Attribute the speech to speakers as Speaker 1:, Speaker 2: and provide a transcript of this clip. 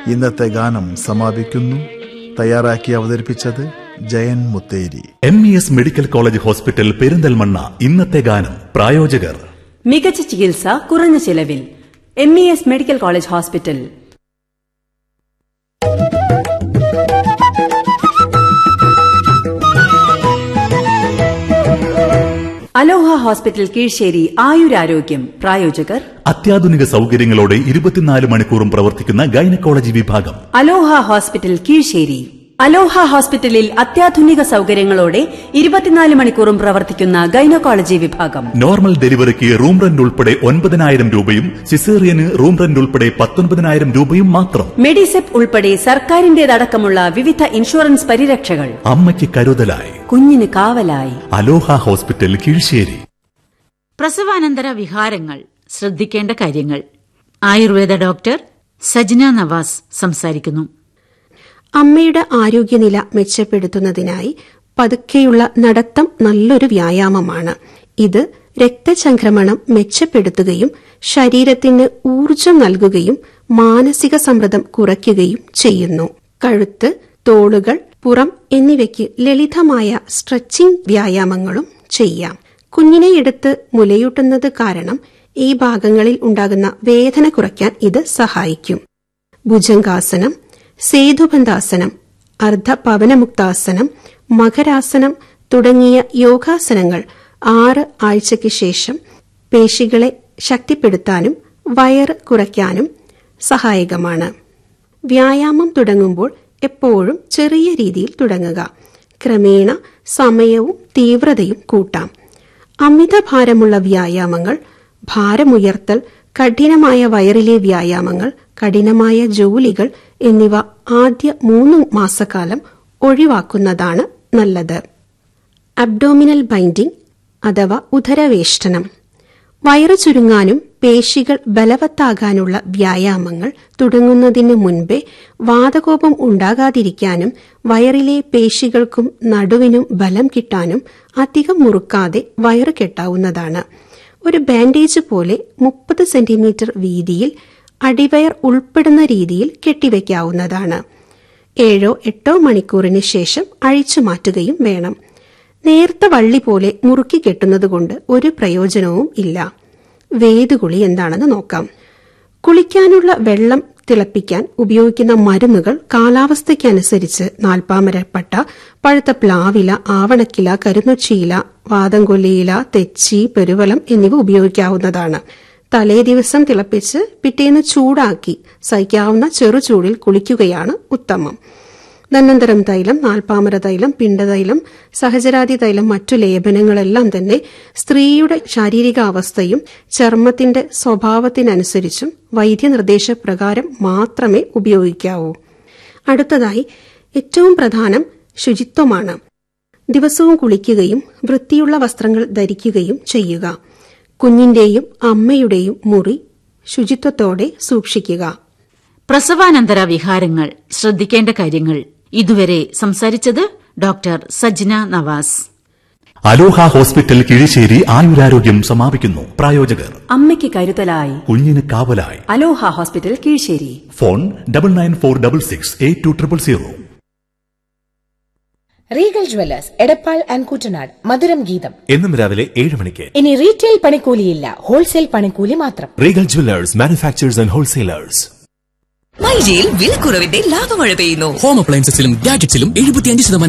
Speaker 1: ഇന്നത്തെ ഗാനം സമാപിക്കുന്നു തയ്യാറാക്കി അവതരിപ്പിച്ചത് Jayan Mutheri
Speaker 2: M E S medical college hospital Perinthalmanna ഇന്നത്തെ ഗാനം പ്രായോജകർ
Speaker 3: മികച്ച ചികിത്സ കുറഞ്ഞ ചിലവിൽ M E S medical college hospital Aloha hospital Kizhisseri ആയുരാരോഗ്യം പ്രായോജകർ
Speaker 2: അത്യാധുനിക സൗകര്യങ്ങളോടെ ഇരുപത്തിനാല് മണിക്കൂറും പ്രവർത്തിക്കുന്ന ഗൈനക്കോളജി വിഭാഗം
Speaker 3: അലോഹ ഹോസ്പിറ്റൽ കീഴ്ശ്ശേരി അലോഹ ഹോസ്പിറ്റലിൽ അത്യാധുനിക സൗകര്യങ്ങളോടെ ഇരുപത്തിനാല് മണിക്കൂറും പ്രവർത്തിക്കുന്ന ഗൈനക്കോളജി വിഭാഗം
Speaker 2: നോർമൽ ഡെലിവറിക്ക് റൂം റെന്റ് ഉൾപ്പെടെ ഒൻപതിനായിരം രൂപയും സിസേറിയന് റൂം റെന്റ് ഉൾപ്പെടെ പത്തൊൻപതിനായിരം രൂപയും മാത്രം
Speaker 3: മെഡിസെപ്പ് ഉൾപ്പെടെ സർക്കാരിന്റേതടക്കമുള്ള വിവിധ ഇൻഷുറൻസ് പരിരക്ഷകൾ
Speaker 2: അമ്മയ്ക്ക് കരുതലായി
Speaker 3: കുഞ്ഞിന് കാവലായി
Speaker 2: അലോഹ ഹോസ്പിറ്റൽ കീഴ്ശ്ശേരി
Speaker 4: പ്രസവാനന്തര വിഹാരങ്ങൾ ശ്രദ്ധിക്കേണ്ട കാര്യങ്ങൾ ആയുർവേദ ഡോക്ടർ സജ്ന നവാസ് സംസാരിക്കുന്നു
Speaker 5: അമ്മയുടെ ആരോഗ്യനില മെച്ചപ്പെടുത്തുന്നതിനായി പതുക്കെയുള്ള നടത്തം നല്ലൊരു വ്യായാമമാണ് ഇത് രക്തചംക്രമണം മെച്ചപ്പെടുത്തുകയും ശരീരത്തിന് ഊർജം നൽകുകയും മാനസിക സമ്മർദ്ദം കുറയ്ക്കുകയും ചെയ്യുന്നു കഴുത്ത് തോളുകൾ പുറം എന്നിവയ്ക്ക് ലളിതമായ സ്ട്രെച്ചിംഗ് വ്യായാമങ്ങളും ചെയ്യാം കുഞ്ഞിനെ എടുത്ത് മുലയൂട്ടുന്നത് കാരണം ഈ ഭാഗങ്ങളിൽ ഉണ്ടാകുന്ന വേദന കുറയ്ക്കാൻ ഇത് സഹായിക്കും ഭുജംഗാസനം സേതുബന്ധാസനം അർദ്ധപവനമുക്താസനം മകരാസനം തുടങ്ങിയ യോഗാസനങ്ങൾ ആറ് ആഴ്ചയ്ക്ക് ശേഷം പേശികളെ ശക്തിപ്പെടുത്താനും വയറ് കുറയ്ക്കാനും സഹായകമാണ് വ്യായാമം തുടങ്ങുമ്പോൾ എപ്പോഴും ചെറിയ രീതിയിൽ തുടങ്ങുക ക്രമേണ സമയവും തീവ്രതയും കൂട്ടാം അമിതഭാരമുള്ള വ്യായാമങ്ങൾ ഭാരമുയർത്തൽ കഠിനമായ വയറിലെ വ്യായാമങ്ങൾ കഠിനമായ ജോലികൾ എന്നിവ ആദ്യ മൂന്ന് മാസക്കാലം ഒഴിവാക്കുന്നതാണ് നല്ലത് അബ്ഡോമിനൽ ബൈൻഡിംഗ് അഥവാ ഉദരവേഷ്ടനം വയറു ചുരുങ്ങാനും പേശികൾ ബലവത്താകാനുള്ള വ്യായാമങ്ങൾ തുടങ്ങുന്നതിന് മുൻപേ വാതകോപം ഉണ്ടാകാതിരിക്കാനും വയറിലെ പേശികൾക്കും നടുവിനും ബലം കിട്ടാനും അധികം മുറുക്കാതെ വയറ് കെട്ടാവുന്നതാണ് ഒരു ബാൻഡേജ് പോലെ മുപ്പത് സെന്റിമീറ്റർ വീതിയിൽ അടിവയർ ഉൾപ്പെടുന്ന രീതിയിൽ കെട്ടിവെക്കാവുന്നതാണ് ഏഴോ എട്ടോ മണിക്കൂറിന് ശേഷം അഴിച്ചു മാറ്റുകയും വേണം നേർത്ത വള്ളി പോലെ മുറുക്കി കെട്ടുന്നതുകൊണ്ട് ഒരു പ്രയോജനവും ഇല്ല വേദുകുളി എന്താണെന്ന് നോക്കാം കുളിക്കാനുള്ള വെള്ളം തിളപ്പിക്കാൻ ഉപയോഗിക്കുന്ന മരുന്നുകൾ കാലാവസ്ഥയ്ക്കനുസരിച്ച് നാൽപ്പാമരപ്പട്ട പഴുത്ത പ്ലാവില ആവണക്കില കരുന്നൊച്ചിയില വാദംകൊല്ലിയില തെച്ചി പെരുവലം എന്നിവ ഉപയോഗിക്കാവുന്നതാണ് തലേ ദിവസം തിളപ്പിച്ച് പിറ്റേന്ന് ചൂടാക്കി സഹിക്കാവുന്ന ചെറുചൂടിൽ കുളിക്കുകയാണ് ഉത്തമം ധന്വന്തരം തൈലം നാൽപ്പാമര തൈലം പിണ്ടതൈലം സഹചരാതി തൈലം മറ്റു ലേപനങ്ങളെല്ലാം തന്നെ സ്ത്രീയുടെ ശാരീരികാവസ്ഥയും ചർമ്മത്തിന്റെ സ്വഭാവത്തിനനുസരിച്ചും വൈദ്യനിർദ്ദേശപ്രകാരം മാത്രമേ ഉപയോഗിക്കാവൂ അടുത്തതായി ഏറ്റവും പ്രധാനം ശുചിത്വമാണ് ദിവസവും കുളിക്കുകയും വൃത്തിയുള്ള വസ്ത്രങ്ങൾ ധരിക്കുകയും ചെയ്യുക കുഞ്ഞിന്റെയും അമ്മയുടെയും മുറി ശുചിത്വത്തോടെ സൂക്ഷിക്കുക
Speaker 4: പ്രസവാനന്തര വിഹാരങ്ങൾ ശ്രദ്ധിക്കേണ്ട കാര്യങ്ങൾ ഇതുവരെ സംസാരിച്ചത് doctor Sajna Navas
Speaker 2: Aloha hospital Kizhisseri ആയുരാരോഗ്യം സമാപിക്കുന്നു പ്രായോജകർ
Speaker 3: അമ്മയ്ക്ക് കരുതലായി
Speaker 2: കുഞ്ഞിന് കാവലായി
Speaker 3: Aloha hospital Kizhisseri
Speaker 2: phone double nine four double six eight two triple zero
Speaker 6: Regal jewellers Edappal and Kuttanad മധുരം ഗീതം
Speaker 7: എന്നും രാവിലെ ഏഴ് മണിക്ക്
Speaker 6: ഇനി റീറ്റെയിൽ പണിക്കൂലിയില്ല ഹോൾസെയിൽ പണിക്കൂലി മാത്രം
Speaker 7: Regal jewellers manufacturers and wholesalers
Speaker 8: മൈജിയിൽ വിലക്കുറവിന്റെ ലാഭമഴ പെയ്യുന്നു
Speaker 9: ഹോം അപ്ലയൻസസിലും ഗാഡ്ജറ്റ്സിലും എഴുപത്തിയഞ്ച് ശതമാനം